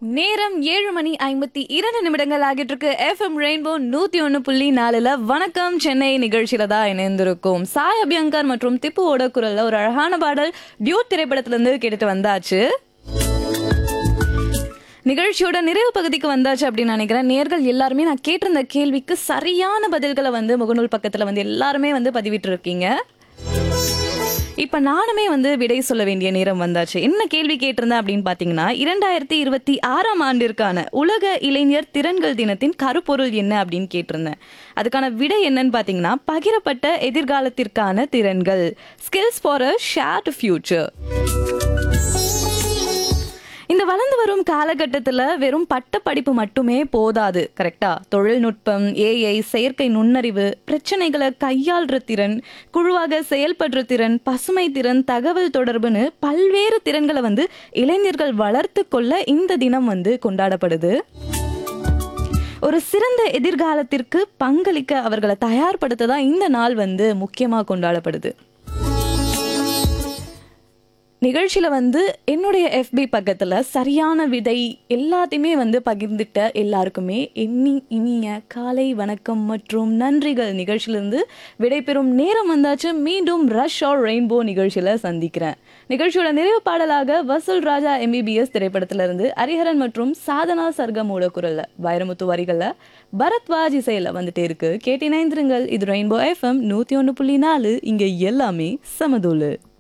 நேரம் ஏழு மணி ஐம்பத்தி இரண்டு நிமிடங்கள் ஆகிட்டு இருக்கு எஃப்எம் ரெயின்போ நூத்தி ஒன்னு புள்ளி நாலுல வணக்கம் சென்னை நிகழ்ச்சியில தான் இணைந்திருக்கும் சாய் அபியங்கர் மற்றும் திப்புவோட குரல்ல ஒரு அழகான பாடல் டியூட் திரைப்படத்துல இருந்து கேட்டுட்டு வந்தாச்சு நிகழ்ச்சியோட நிறைவு பகுதிக்கு வந்தாச்சு அப்படின்னு நினைக்கிறேன் நேர்கள் எல்லாருமே நான் கேட்டிருந்த கேள்விக்கு சரியான பதில்களை வந்து முகநூல் பக்கத்துல வந்து எல்லாருமே வந்து பதிவிட்டு இருக்கீங்க இப்ப நானுமே வந்து விடை சொல்ல வேண்டிய நேரம் வந்தாச்சு என்ன கேள்வி கேட்டிருந்தேன் அப்படின்னு பாத்தீங்கன்னா இரண்டாயிரத்தி இருபத்தி ஆறாம் ஆண்டிற்கான உலக இளைஞர் திறன்கள் தினத்தின் கருப்பொருள் என்ன அப்படின்னு கேட்டிருந்தேன் அதுக்கான விடை என்னன்னு பாத்தீங்கன்னா பகிரப்பட்ட எதிர்காலத்திற்கான திறன்கள் skills for a shared future இந்த வளர்ந்து வரும் காலகட்டத்தில் வெறும் பட்ட படிப்பு மட்டுமே போதாது கரெக்டா தொழில்நுட்பம் ஏஐ செயற்கை நுண்ணறிவு பிரச்சனைகளை கையாள்ற திறன் குழுவாக செயல்படுற திறன் பசுமை திறன் தகவல் தொடர்புன்னு பல்வேறு திறன்களை வந்து இளைஞர்கள் வளர்த்து கொள்ள இந்த தினம் வந்து கொண்டாடப்படுது ஒரு சிறந்த எதிர்காலத்திற்கு பங்களிக்க அவர்களை தயார்படுத்த தான் இந்த நாள் வந்து முக்கியமாக கொண்டாடப்படுது நிகழ்ச்சியில வந்து என்னுடைய எஃபி பக்கத்துல சரியான விதை எல்லாத்தையுமே வந்து பகிர்ந்துட்ட எல்லாருக்குமே எண்ணி இனிய காலை வணக்கம் மற்றும் நன்றிகள் நிகழ்ச்சியிலிருந்து விடைபெறும் நேரம் வந்தாச்சு மீண்டும் ரஷ் ஆர் ரெயின்போ நிகழ்ச்சியில சந்திக்கிறேன் நிகழ்ச்சியோட நிறைவு பாடலாக வசூல் ராஜா எம்பிபிஎஸ் திரைப்படத்துல இருந்து ஹரிஹரன் மற்றும் சாதனா சர்கமோட குரல்ல வைரமுத்து வரிகள்ல பரத்வாஜ் இசையில வந்துட்டே இருக்கு கேட்டினைந்திருங்கள் இது ரெயின்போ எஃப்எம் நூத்தி ஒன்று புள்ளி நாலு இங்க எல்லாமே சமதூளு